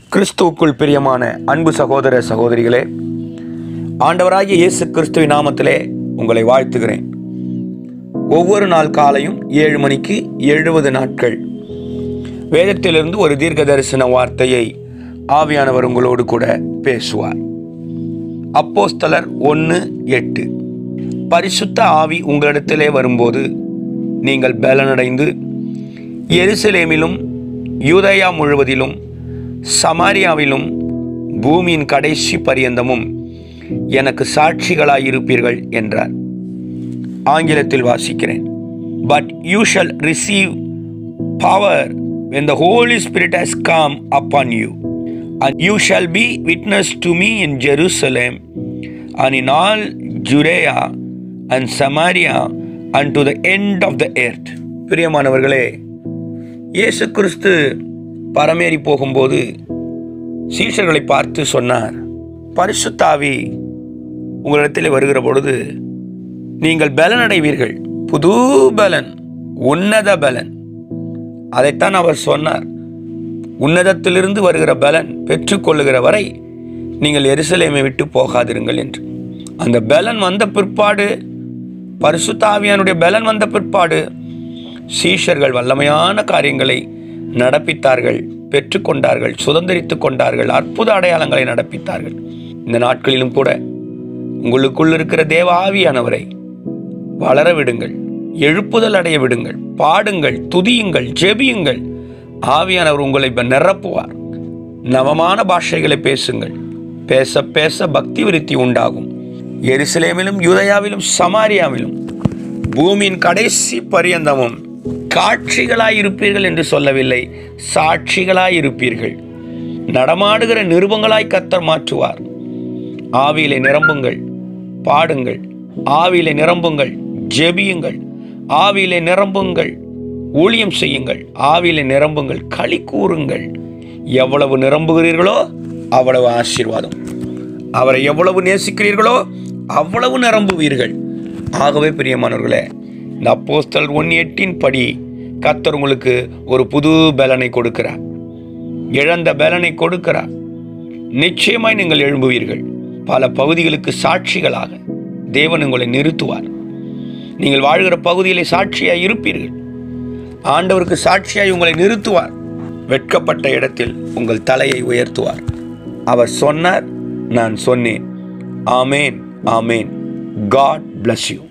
கிறிஸ்துவுக்குள் பிரியமான அன்பு சகோதர சகோதரிகளே ஆண்டவராகிய இயேசு கிறிஸ்துவின் நாமத்திலே உங்களை வாழ்த்துகிறேன் ஒவ்வொரு நாள் காலையும் ஏழு மணிக்கு எழுபது நாட்கள் வேதத்திலிருந்து ஒரு தீர்க்க தரிசன வார்த்தையை ஆவியானவர் உங்களோடு கூட பேசுவார் அப்போஸ்தலர் ஒன்று எட்டு பரிசுத்த ஆவி உங்களிடத்திலே வரும்போது நீங்கள் பலனடைந்து எருசலேமிலும் யூதயா முழுவதிலும் சமாரியாவிலும் பூமியின் கடைசி பரியந்தமும் எனக்கு சாட்சிகளாயிருப்பீர்கள் என்றார் ஆங்கிலத்தில் வாசிக்கிறேன் but you shall receive power when the Holy Spirit has come upon you, and you shall be witness to me in Jerusalem and in all Judea and Samaria and to the end of the earth. பிரியமானவர்களே இயேசு கிறிஸ்து பரமேறி போகும்போது சீஷர்களை பார்த்து சொன்னார் பரிசுத்தாவி உங்களிடத்தில் வருகிற பொழுது நீங்கள் பலனடைவீர்கள் புது பலன் உன்னத பலன் அதைத்தான் அவர் சொன்னார் உன்னதத்திலிருந்து வருகிற பலன் பெற்றுக்கொள்ளுகிற வரை நீங்கள் எருசலேமை விட்டு போகாதிருங்கள் என்று அந்த பலன் வந்த பிற்பாடு பரிசுத்தாவியானுடைய பலன் வந்த பிற்பாடு சீஷர்கள் வல்லமையான காரியங்களை நடப்பித்தார்கள் பெற்றுக்கொண்டார்கள் சுதந்திரித்து கொண்டார்கள் அற்புத அடையாளங்களை நடப்பித்தார்கள் இந்த நாட்களிலும் கூட உங்களுக்குள் இருக்கிற தேவ ஆவியானவரை வளர விடுங்கள் எழுப்புதல் அடைய விடுங்கள் பாடுங்கள் துதியுங்கள் ஜெபியுங்கள் ஆவியானவர் உங்களை இப்ப நிரப்புவார் நவமான பாஷைகளை பேசுங்கள் பேச பேச பக்தி விருத்தி உண்டாகும் எருசலேமிலும் யூதயாவிலும் சமாரியாவிலும் பூமியின் கடைசி பரியந்தமும் காட்சிகளாய் இருப்பீர்கள் என்று சொல்லவில்லை சாட்சிகளாய் இருப்பீர்கள் நடமாடுகிற நிருபங்களாய் கத்தர் மாற்றுவார் ஆவியிலே நிரம்புங்கள் பாடுங்கள் ஆவியிலே நிரம்புங்கள் ஜெபியுங்கள் ஆவியிலே நிரம்புங்கள் ஊழியம் செய்யுங்கள் ஆவியிலே நிரம்புங்கள் களி கூறுங்கள் எவ்வளவு நிரம்புகிறீர்களோ அவ்வளவு ஆசீர்வாதம் அவரை எவ்வளவு நேசிக்கிறீர்களோ அவ்வளவு நிரம்புவீர்கள் ஆகவே பிரியமானவர்களே இந்த அப்போஸ்தல் ஒன் எட்டின் படி கத்தர் உங்களுக்கு ஒரு புது பலனை கொடுக்கிறார் இழந்த பலனை கொடுக்கிறார் நிச்சயமாய் நீங்கள் எழும்புவீர்கள் பல பகுதிகளுக்கு சாட்சிகளாக தேவன் உங்களை நிறுத்துவார் நீங்கள் வாழ்கிற பகுதியிலே சாட்சியாய் இருப்பீர்கள் ஆண்டவருக்கு சாட்சியாய் உங்களை நிறுத்துவார் வெட்கப்பட்ட இடத்தில் உங்கள் தலையை உயர்த்துவார் அவர் சொன்னார் நான் சொன்னேன் ஆமேன் ஆமேன் காட் bless யூ